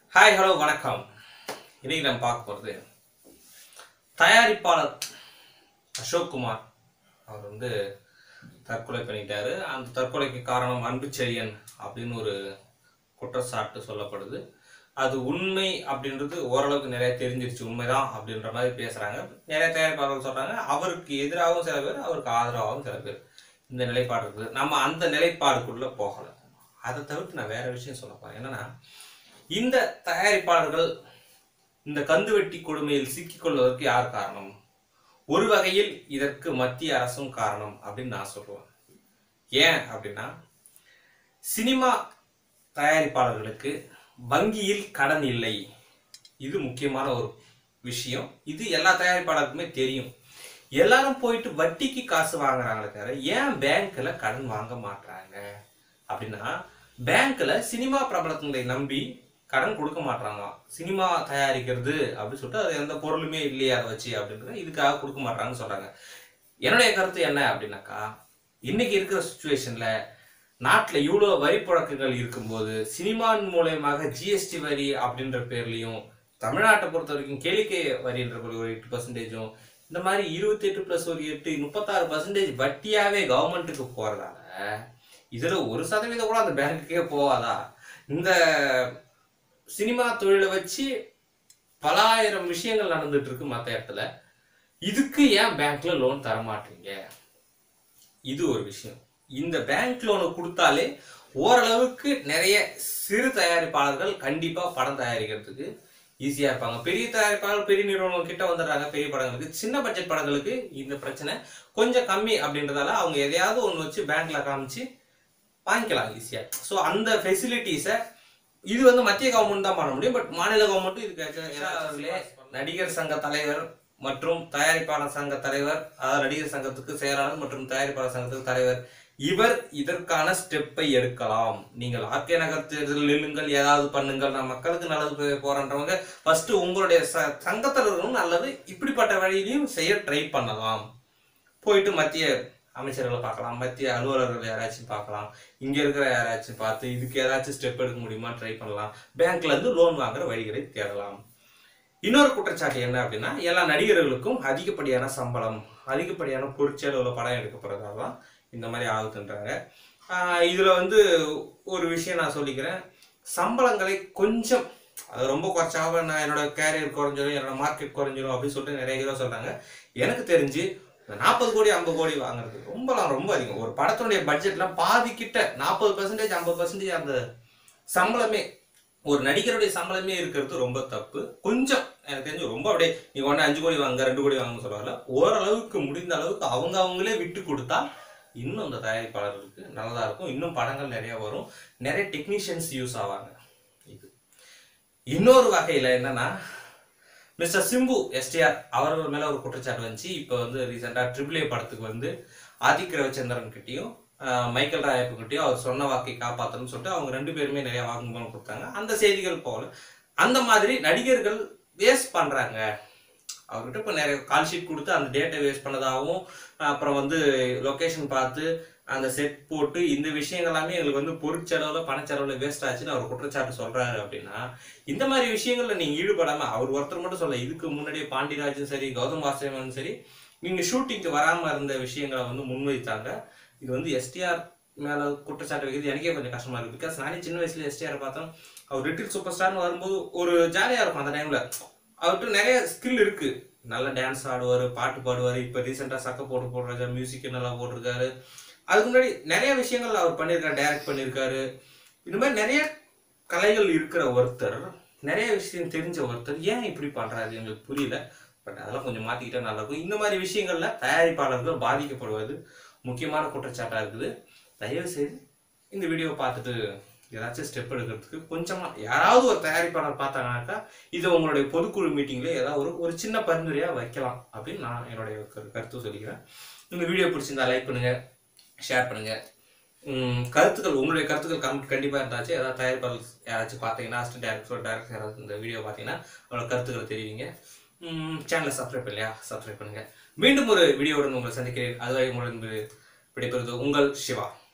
hi hello வணக்கம் இன்னைக்கு நம்ம பார்க்க போகிறது தயாரிப்பாளர் அசோக் குமார் அவர் வந்து தற்கொலை பண்ணிட்டாரு அந்த தற்கொலைக்கு காரணம் அன்புச்செழியன் அப்படின்னு ஒரு குற்றச்சாட்டு சொல்லப்படுது அது உண்மை அப்படின்றது ஓரளவுக்கு நிறைய தெரிஞ்சிருச்சு உண்மைதான் அப்படின்ற மாதிரி பேசுறாங்க நிறைய தயாரிப்பாளர்கள் சொல்றாங்க அவருக்கு எதிராகவும் சில பேர் அவருக்கு ஆதரவாகவும் சில பேர் இந்த நிலைப்பாடு இருக்குது நம்ம அந்த நிலைப்பாடுக்குள்ள போகல அதை தவிர்த்து நான் வேற விஷயம் சொல்ல போறேன் என்னன்னா இந்த தயாரிப்பாளர்கள் இந்த கந்துவெட்டி கொடுமையில் சிக்கிக்கொள்வதற்கு யார் காரணம் ஒரு வகையில் இதற்கு மத்திய அரசும் காரணம் அப்படின்னு நான் சொல்லுவேன் ஏன் அப்படின்னா சினிமா தயாரிப்பாளர்களுக்கு வங்கியில் கடன் இல்லை இது முக்கியமான ஒரு விஷயம் இது எல்லா தயாரிப்பாளருக்குமே தெரியும் எல்லாரும் போயிட்டு வட்டிக்கு காசு வாங்குறாங்களே தவிர ஏன் பேங்க்ல கடன் வாங்க மாட்றாங்க அப்படின்னா பேங்க்ல சினிமா பிரபலங்களை நம்பி கடன் கொடுக்க மாட்றாங்க சினிமா தயாரிக்கிறது அப்படின்னு சொல்லிட்டு அது எந்த பொருளுமே இல்லையே அதை வச்சு அப்படின்றது இதுக்காக கொடுக்க மாட்றாங்கன்னு சொல்றாங்க என்னுடைய கருத்து என்ன அப்படின்னாக்கா இன்னைக்கு இருக்கிற சுச்சுவேஷன்ல நாட்டில் இவ்வளோ வரி புழக்கங்கள் இருக்கும்போது சினிமான் மூலயமாக ஜிஎஸ்டி வரி அப்படின்ற பேர்லையும் தமிழ்நாட்டை பொறுத்த வரைக்கும் கேளிக்கை வரின்ற ஒரு எட்டு பர்சன்டேஜும் இந்த மாதிரி இருபத்தி எட்டு பிளஸ் ஒரு எட்டு முப்பத்தாறு பர்சன்டேஜ் வட்டியாவே கவர்மெண்ட்டுக்கு போறதால இதுல ஒரு சதவீதம் கூட அந்த பேங்க்குக்கே போகாதா இந்த சினிமா தொழிலை வச்சு பல ஆயிரம் விஷயங்கள் நடந்துட்டு இருக்கு மற்ற இடத்துல இதுக்கு ஏன் பேங்க்ல லோன் தர மாட்டீங்க இது ஒரு விஷயம் இந்த பேங்க் லோனை கொடுத்தாலே ஓரளவுக்கு நிறைய சிறு தயாரிப்பாளர்கள் கண்டிப்பா படம் தயாரிக்கிறதுக்கு ஈஸியா இருப்பாங்க பெரிய தயாரிப்பாளர் பெரிய நிறுவனம் கிட்ட வந்துடுறாங்க பெரிய படங்களுக்கு சின்ன பட்ஜெட் படங்களுக்கு இந்த பிரச்சனை கொஞ்சம் கம்மி அப்படின்றதால அவங்க எதையாவது ஒன்று வச்சு பேங்க்ல காமிச்சு வாங்கிக்கலாம் ஈஸியா ஸோ அந்த ஃபெசிலிட்டிஸை இது வந்து மத்திய கவர்மெண்ட் தான் பண்ண முடியும் பட் மாநில கவர்மெண்ட்டும் இதுக்கு நடிகர் சங்க தலைவர் மற்றும் தயாரிப்பாளர் சங்க தலைவர் அதாவது நடிகர் சங்கத்துக்கு செயலாளர் மற்றும் தயாரிப்பாளர் சங்கத்துக்கு தலைவர் இவர் இதற்கான ஸ்டெப்பை எடுக்கலாம் நீங்கள் ஆர்கே நகர் தேர்தலில் நில்லுங்கள் ஏதாவது பண்ணுங்கள் நான் மக்களுக்கு நல்லது போறன்றவங்க ஃபர்ஸ்ட் உங்களுடைய ச சங்கத்தலைவர்களும் நல்லது இப்படிப்பட்ட வழியிலையும் செய்ய ட்ரை பண்ணலாம் போயிட்டு மத்திய அமைச்சர்களை பார்க்கலாம் மத்திய அலுவலர்கள் யாராச்சும் பார்க்கலாம் இங்க இருக்கிற யாராச்சும் பார்த்து இதுக்கு ஏதாச்சும் ஸ்டெப் எடுக்க முடியுமா ட்ரை பண்ணலாம் பேங்க்ல இருந்து லோன் வாங்குற வழிகளை தேடலாம் இன்னொரு குற்றச்சாட்டு என்ன அப்படின்னா எல்லா நடிகர்களுக்கும் அதிகப்படியான சம்பளம் அதிகப்படியான பொருட்செலவுல படம் எடுக்கப்படுறதால தான் இந்த மாதிரி ஆகுதுன்றாங்க ஆஹ் இதுல வந்து ஒரு விஷயம் நான் சொல்லிக்கிறேன் சம்பளங்களை கொஞ்சம் அது ரொம்ப குறைச்சாவ நான் என்னோட கேரியர் குறைஞ்சிரும் என்னோட மார்க்கெட் குறைஞ்சிரும் அப்படின்னு சொல்லிட்டு நிறைய ஹீரோ சொல்றாங்க எனக்கு தெரிஞ்சு இந்த நாற்பது கோடி ஐம்பது கோடி வாங்குறது ரொம்பலாம் ரொம்ப அதிகம் ஒரு படத்தினுடைய பட்ஜெட்ல பாதி கிட்ட நாற்பது பர்சன்டேஜ் ஐம்பது பர்சன்டேஜ் அந்த சம்பளமே ஒரு நடிகருடைய சம்பளமே இருக்கிறது ரொம்ப தப்பு கொஞ்சம் எனக்கு தெரிஞ்சு ரொம்ப அப்படியே நீ ஒன்று அஞ்சு கோடி வாங்க ரெண்டு கோடி வாங்க சொல்லுவாங்கல்ல ஓரளவுக்கு முடிந்த அளவுக்கு அவங்க அவங்களே விட்டு கொடுத்தா இன்னும் அந்த தயாரிப்பாளர்களுக்கு நல்லதா இருக்கும் இன்னும் படங்கள் நிறைய வரும் நிறைய டெக்னீஷியன்ஸ் யூஸ் ஆவாங்க இது இன்னொரு வகையில என்னன்னா மிஸ்டர் சிம்பு எஸ்டிஆர் அவர்கள் மேல ஒரு குற்றச்சாட்டு வந்துச்சு இப்போ வந்து ரீசெண்டா ட்ரிபிள் ஏ படத்துக்கு வந்து ஆதிக் ரவிச்சந்திரன் கிட்டயும் ஆஹ், மைக்கேல் ராயப்பு கிட்டயும் அவர் சொன்ன வாக்கை காப்பாத்தணும்னு சொல்லிட்டு அவங்க ரெண்டு பேருமே நிறைய வாக்குமூலம் கொடுத்தாங்க அந்த செய்திகள் போகல அந்த மாதிரி நடிகர்கள் வேஸ்ட் பண்றாங்க அவர்கிட்ட இப்போ நிறைய கால் ஷீட் கொடுத்து அந்த டேட்டை வேஸ்ட் பண்ணதாகவும் அப்புறம் வந்து லொகேஷன் பார்த்து அந்த செட் போட்டு இந்த விஷயங்கள் எல்லாமே எங்களுக்கு வந்து பொருட்செலவுல பணச்செலவுல வேஸ்ட் ஆச்சுன்னு அவர் குற்றச்சாட்டு சொல்றாரு அப்படின்னா இந்த மாதிரி விஷயங்கள்ல நீங்க ஈடுபடாம அவர் ஒருத்தர் மட்டும் சொல்ல இதுக்கு முன்னாடியே பாண்டியராஜும் சரி கௌதம் வாசுதேவனும் சரி நீங்க ஷூட்டிங்க்கு வராம இருந்த விஷயங்களை வந்து முன்வைத்தாங்க இது வந்து எஸ்டிஆர் மேல குற்றச்சாட்டு வைக்கிறது எனக்கே கொஞ்சம் கஷ்டமா இருக்கு பிகாஸ் நானே சின்ன வயசுல எஸ்டிஆர் பார்த்தோம் அவர் லிட்டில் சூப்பர் ஸ்டார்னு வரும்போது ஒரு ஜாலியா இருக்கும் அந்த டைம்ல அவர்கிட்ட நிறைய ஸ்கில் இருக்கு நல்ல டான்ஸ் ஆடுவார் பாட்டு பாடுவார் இப்போ ரீசெண்டாக சக்க போட்டு போடுறாரு மியூசிக் நல்லா போட்டிருக்காரு அதுக்கு முன்னாடி நிறைய விஷயங்கள் அவர் பண்ணியிருக்காரு டைரக்ட் பண்ணியிருக்காரு இந்த மாதிரி நிறைய கலைகள் இருக்கிற ஒருத்தர் நிறைய விஷயம் தெரிஞ்ச ஒருத்தர் ஏன் இப்படி பண்றாரு எங்களுக்கு புரியல பட் அதெல்லாம் கொஞ்சம் மாத்திக்கிட்டா நல்லா இருக்கும் இந்த மாதிரி விஷயங்கள்ல தயாரிப்பாளர்கள் பாதிக்கப்படுவது முக்கியமான குற்றச்சாட்டா இருக்குது தயவு செய்து இந்த வீடியோ பார்த்துட்டு ஏதாச்சும் ஸ்டெப் எடுக்கிறதுக்கு கொஞ்சமா யாராவது ஒரு தயாரிப்பாளர் பார்த்தாங்கனாக்கா இதை உங்களுடைய பொதுக்குழு மீட்டிங்ல ஏதாவது ஒரு ஒரு சின்ன பரிந்துரையா வைக்கலாம் அப்படின்னு நான் என்னுடைய கரு- கருத்து சொல்லிக்கிறேன் இந்த வீடியோ பிடிச்சிருந்தா லைக் பண்ணுங்க ஷேர் பண்ணுங்க உம், கருத்துக்கள் உங்களுடைய கருத்துக்கள் கம் கண்டிப்பாக இருந்தாச்சு ஏதாவது தயாரிப்பாளர் யாராச்சும் பார்த்தீங்கன்னா அசிஸ்டன்ட் டேரக்டர் டேரக்டர் யாராவது இந்த வீடியோ பார்த்தீங்கன்னா அவங்களோட கருத்துக்களை தெரிவிங்க சேனலை சப்ஸ்கிரைப் இல்லையா சப்ஸ்கிரைப் பண்ணுங்க மீண்டும் ஒரு வீடியோவுடன் உங்களை சந்திக்கிறேன் அதுவரை உங்களிடம் விடைபெறுவது உங்கள் சிவா